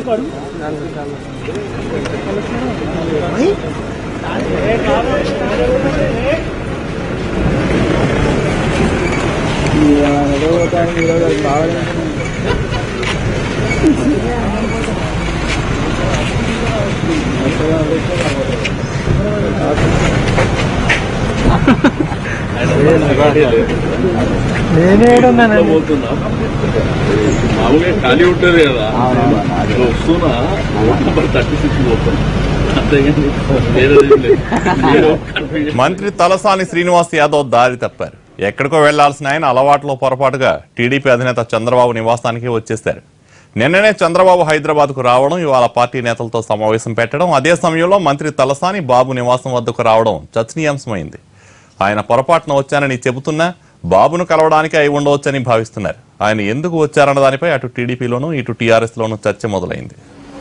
నేనేడున్నానండి పోతున్నా మామూలుగా ఖాళీ ఉంటుంది కదా ఇట్లా వస్తున్నా నెంబర్ థర్టీ సిక్స్ పోతున్నా అంతేగాని వేరేది ఏం లేదు. నేను కన్ఫ్యూజన్ మంత్రి తలసాని శ్రీనివాస్ యాదవ్ దారి తప్పారు ఎక్కడికో వెళ్లాల్సిన ఆయన అలవాట్లో పొరపాటుగా టీడీపీ అధినేత చంద్రబాబు నివాసానికి వచ్చేశారు నిన్ననే చంద్రబాబు హైదరాబాద్ కు రావడం ఇవాళ పార్టీ నేతలతో సమావేశం పెట్టడం అదే సమయంలో మంత్రి తలసాని బాబు నివాసం వద్దకు రావడం చర్చనీయాంశమైంది ఆయన పొరపాటున వచ్చానని చెబుతున్నా బాబును కలవడానికి అయి ఉండవచ్చని భావిస్తున్నారు ఆయన ఎందుకు వచ్చారన్న దానిపై అటు టీడీపీలోనూ ఇటు టీఆర్ఎస్ లోనూ చర్చ మొదలైంది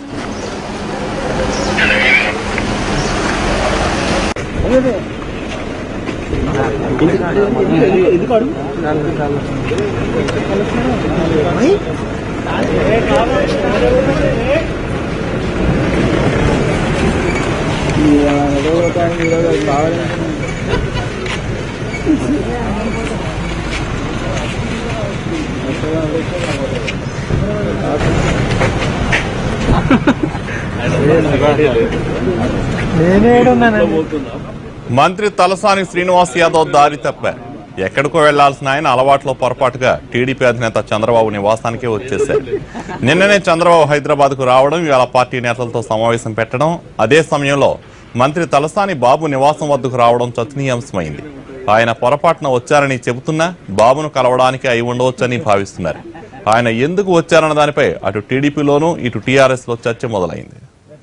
నేనేడున్నానండి పోతున్నా మంత్రి తలసాని శ్రీనివాస్ యాదవ్ దారి తప్పారు ఎక్కడికో వెళ్లాల్సిన ఆయన అలవాట్లో పొరపాటుగా టీడీపీ అధినేత చంద్రబాబు నివాసానికి వచ్చేశారు నిన్ననే చంద్రబాబు హైదరాబాద్ కు రావడం ఇవాళ పార్టీ నేతలతో సమావేశం పెట్టడం అదే సమయంలో మంత్రి తలసాని బాబు నివాసం వద్దకు రావడం చర్చనీయాంశమైంది ఆయన పొరపాటున వచ్చారని చెబుతున్నా బాబును కలవడానికి అయి ఉండవచ్చని భావిస్తున్నారు ఆయన ఎందుకు వచ్చారన్న దానిపై అటు టీడీపీలోనూ ఇటు టీఆర్ఎస్ లో చర్చ మొదలైంది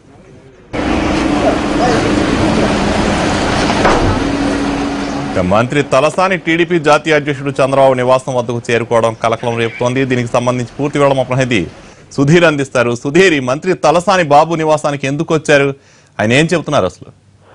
ఇక మంత్రి తలసాని టీడీపీ జాతీయ అధ్యక్షుడు చంద్రబాబు నివాసం వద్దకు చేరుకోవడం కలకలం రేపుతోంది దీనికి సంబంధించి పూర్తి వివరం మా ప్రతినిధి సుధీర్ అందిస్తారు సుధీర్ ఈ మంత్రి తలసాని బాబు నివాసానికి ఎందుకు వచ్చారు ఆయన ఏం చెబుతున్నారు అసలు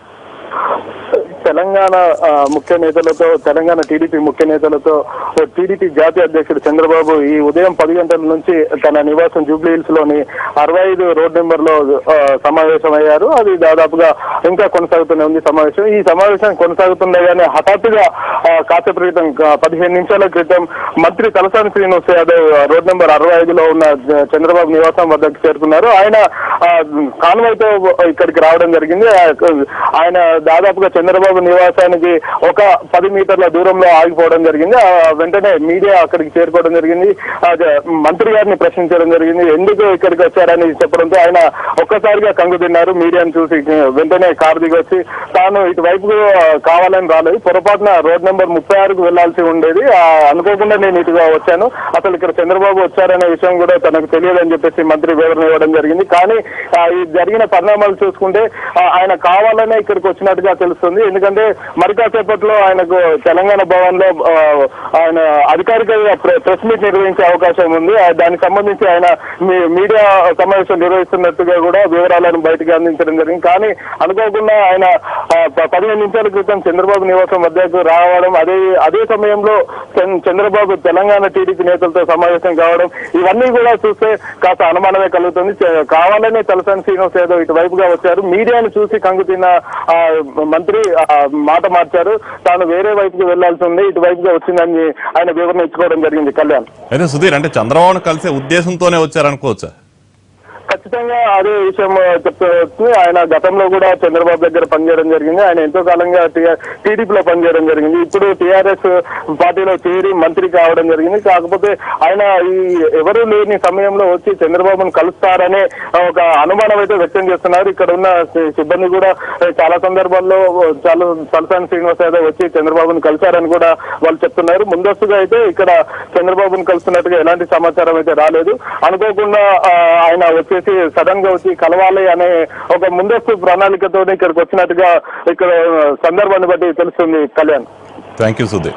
తెలంగాణ ఆ, ముఖ్య నేతలతో తెలంగాణ టీడీపీ ముఖ్య నేతలతో టీడీపీ జాతీయ అధ్యక్షుడు చంద్రబాబు ఈ ఉదయం పది గంటల నుంచి తన నివాసం జూబ్లీ హిల్స్ లోని అరవై ఐదు రోడ్ నెంబర్ లో ఆ, సమావేశమయ్యారు అది దాదాపుగా ఇంకా కొనసాగుతూనే ఉంది సమావేశం ఈ సమావేశం కొనసాగుతుండగానే హఠాత్తుగా ఆ, కాసేపు క్రితం ఆ, పదిహేను నిమిషాల క్రితం మంత్రి తలసాని శ్రీనివాస్ యాదవ్ ఆ, రోడ్ నెంబర్ అరవై ఐదులో ఉన్న జ- చంద్రబాబు నివాసం వద్దకు చేరుకున్నారు ఆయన ఆ, కాన్వాయ్తో ఇక్కడికి రావడం జరిగింది ఆ, ఆయన దాదాపుగా చంద్రబాబు నివాసానికి ఒక పది మీటర్ల దూరంలో ఆగిపోవడం జరిగింది ఆ, వెంటనే మీడియా అక్కడికి చేరుకోవడం జరిగింది ఆ, జ- మంత్రి గారిని ప్రశ్నించడం జరిగింది ఎందుకు ఇక్కడికి వచ్చారని చెప్పడంతో ఆయన ఒక్కసారిగా కంగు తిన్నారు మీడియాను చూసి వెంటనే కారు దిగి వచ్చి తాను ఇటువైపు ఆ, కావాలని రాలేదు పొరపాటున రోడ్ నెంబర్ ముప్పై ఆరుకు వెళ్లాల్సి ఉండేది ఆ, అనుకోకుండా నేను ఇటుగా వచ్చాను అసలు ఇక్కడ చంద్రబాబు వచ్చారనే విషయం కూడా తనకు తెలియదని చెప్పేసి మంత్రి వివరణ ఇవ్వడం జరిగింది కానీ ఆ, ఈ జరిగిన పరిణామాలు చూసుకుంటే ఆ, ఆయన కావాలనే ఇక్కడికి వచ్చినట్టుగా తెలుస్తుంది ఎందుకంటే మరి కాసేపట్లో ఆయనకు తెలంగాణ భవన్ లో ఆ, ఆయన అధికారికంగా ప్రె- ప్రెస్ మీట్ నిర్వహించే అవకాశం ఉంది ఆ, దానికి సంబంధించి ఆయన మీ- మీడియా సమావేశం నిర్వహిస్తున్నట్టుగా కూడా వివరాలను బయటకు అందించడం జరిగింది కానీ అనుకోకుండా ఆయన ఆ, ప- పదిహేను నిమిషాల క్రితం చంద్రబాబు నివాసం వద్దకు రావడం అదే అదే సమయంలో చంద్ర- చంద్రబాబు తెలంగాణ టీడీపీ నేతలతో సమావేశం కావడం ఇవన్నీ కూడా చూస్తే కాస్త అనుమానమే కలుగుతుంది చ- కావాలనే తలసాని శ్రీనివాస్ యాదవ్ ఇటువైపుగా వచ్చారు మీడియాను చూసి కంగు తిన్న ఆ, మంత్రి ఆ, మాట మార్చారు తాను వేరే వైపుకి వెళ్లాల్సి ఉంది ఇటువైపుగా వచ్చిందని ఆయన వివరణ ఇచ్చుకోవడం జరిగింది కళ్యాణ్ అయితే సుధీర్ అంటే చంద్రబాబును కలిసే ఉద్దేశంతోనే వచ్చారనుకోవచ్చా ఖచ్చితంగా అదే విషయం చెప్తూ ఆయన గతంలో కూడా చంద్రబాబు దగ్గర పనిచేయడం జరిగింది ఆయన ఎంతో కాలంగా టీడీపీలో పనిచేయడం జరిగింది ఇప్పుడు టీఆర్ఎస్ పార్టీలో చేరి మంత్రి కావడం జరిగింది కాకపోతే ఆయన ఈ ఎవరు లేని సమయంలో వచ్చి చంద్రబాబును కలుస్తారనే ఒక అనుమానం అయితే వ్యక్తం చేస్తున్నారు ఇక్కడ ఉన్న సి- సిబ్బంది కూడా చాలా సందర్భాల్లో చాలా తలసాని శ్రీనివాస్ యాదవ్ వచ్చి చంద్రబాబును కలిశారని కూడా వాళ్ళు చెప్తున్నారు ముందస్తుగా అయితే ఇక్కడ చంద్రబాబును కలుస్తున్నట్టుగా ఎలాంటి సమాచారం అయితే రాలేదు అనుకోకుండా ఆ, ఆయన వచ్చేసి సడన్ గా వచ్చి కలవాలి అనే ఒక ముందస్తు ప్రణాళికతో ఇక్కడికి వచ్చినట్టుగా ఇక్కడ సందర్భాన్ని బట్టి తెలుస్తుంది కళ్యాణ్ థ్యాంక్ యూ సుధీర్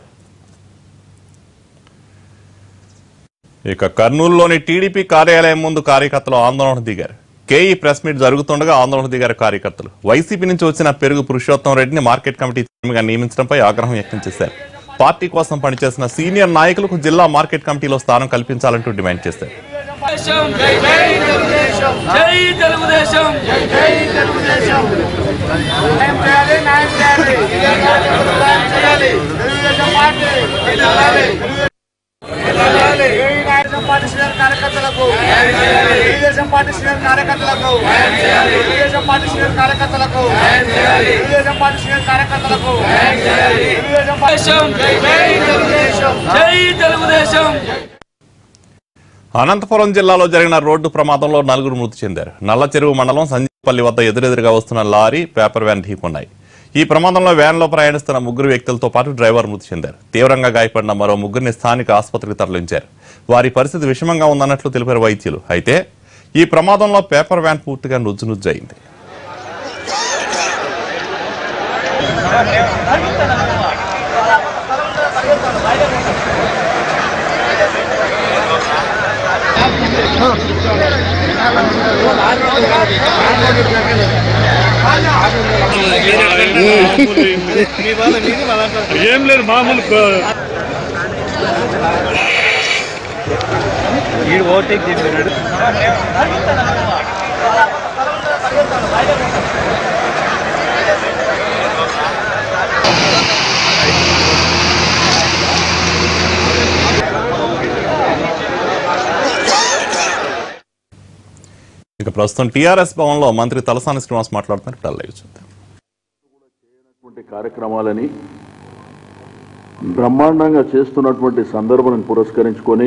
ఇక కర్నూలులోని టీడీపీ కార్యాలయం ముందు కార్యకర్తలు ఆందోళన దిగారు కేఈ ప్రెస్ మీట్ జరుగుతుండగా ఆందోళన దిగారు కార్యకర్తలు వైసీపీ నుంచి వచ్చిన పెరుగు పురుషోత్తం రెడ్డిని మార్కెట్ కమిటీ చైర్మన్గా నియమించడంపై ఆగ్రహం వ్యక్తం చేశారు పార్టీ కోసం పనిచేసిన సీనియర్ నాయకులకు జిల్లా మార్కెట్ కమిటీలో స్థానం కల్పించాలంటూ డిమాండ్ చేశారు జై జై తెలుగుదేశం జై తెలుగుదేశం న్యాయం చేయాలి న్యాయం చేయాలి న్యాయం చేయాలి తెలుగుదేశం పార్టీ వెళ్ళాలి తెలుగుదేశం పార్టీ సీనియర్ కార్యకర్తలకు తెలుగుదేశం పార్టీ సీనియర్ కార్యకర్తలకు తెలుగుదేశం పార్టీ సీనియర్ కార్యకర్తలకు తెలుగుదేశం పార్టీ సీనియర్ కార్యకర్తలకు తెలుగుదేశం పార్టీ తెలుగుదేశం జై తెలుగుదేశం అనంతపురం జిల్లాలో జరిగిన రోడ్డు ప్రమాదంలో నలుగురు మృతి చెందారు నల్ల చెరువు మండలం సంజీపల్లి వద్ద ఎదురెదురుగా వస్తున్న లారీ పేపర్ వ్యాన్ ఢీకొన్నాయి ఈ ప్రమాదంలో వ్యాన్లో ప్రయాణిస్తున్న ముగ్గురు వ్యక్తులతో పాటు డ్రైవర్ మృతి చెందారు తీవ్రంగా గాయపడిన మరో ముగ్గురిని స్థానిక ఆసుపత్రికి తరలించారు వారి పరిస్థితి విషమంగా ఉందన్నట్లు తెలిపారు వైద్యులు అయితే ఈ ప్రమాదంలో పేపర్ వ్యాన్ పూర్తిగా నుజ్జు నుజ్జయింది ఏం లేదు మామూలు ఇక ప్రస్తుతం టీఆర్ఎస్ భవన్లో మంత్రి తలసాని శ్రీనివాస్ మాట్లాడుతున్నారు ఇప్పుడు లైవ్ చూద్దాం చేస్తున్నటువంటి కార్యక్రమాలని బ్రహ్మాండంగా చేస్తున్నటువంటి సందర్భాన్ని పురస్కరించుకొని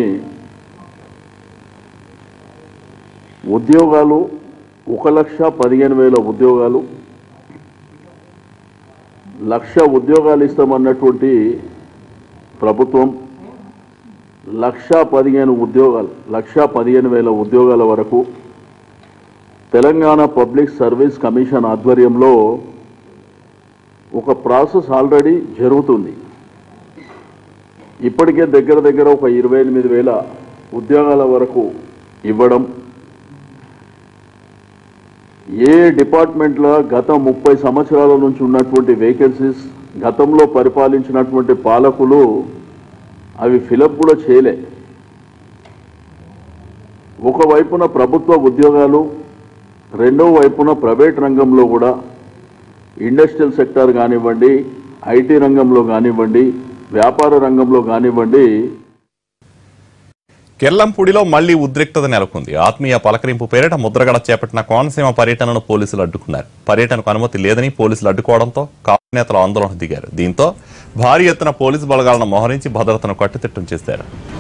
ఉద్యోగాలు ఒక లక్ష పదిహేను వేల ఉద్యోగాలు లక్ష ఉద్యోగాలు ఇస్తామన్నటువంటి ప్రభుత్వం లక్ష పదిహేను ఉద్యోగాలు లక్ష పదిహేను వేల ఉద్యోగాల వరకు తెలంగాణ పబ్లిక్ సర్వీస్ కమిషన్ ఆధ్వర్యంలో ఒక ప్రాసెస్ ఆల్రెడీ జరుగుతుంది ఇప్పటికే దగ్గర దగ్గర ఒక ఇరవై ఎనిమిది వేల ఉద్యోగాల వరకు ఇవ్వడం ఏ డిపార్ట్మెంట్లో గత ముప్పై సంవత్సరాల నుంచి ఉన్నటువంటి వేకెన్సీస్ గతంలో పరిపాలించినటువంటి పాలకులు అవి ఫిలప్ కూడా చేయలే ఒకవైపున ప్రభుత్వ ఉద్యోగాలు రెండో వైపున ప్రైవేట్ రంగంలో కూడా ఇండస్ట్రియల్ సెక్టార్ కానివ్వండి ఐటీ రంగంలో కానివ్వండి వ్యాపార రంగంలో కానివ్వండి కెల్లంపూడిలో మళ్లీ ఉద్రిక్తత నెలకొంది ఆత్మీయ పలకరింపు పేరిట ముద్రగడ చేపట్టిన కోనసీమ పర్యటనను పోలీసులు అడ్డుకున్నారు పర్యటనకు అనుమతి లేదని పోలీసులు అడ్డుకోవడంతో కాపు నేతలు ఆందోళన దిగారు దీంతో భారీ ఎత్తున పోలీసు బలగాలను మోహరించి భద్రతను కట్టుదిట్టం చేశారు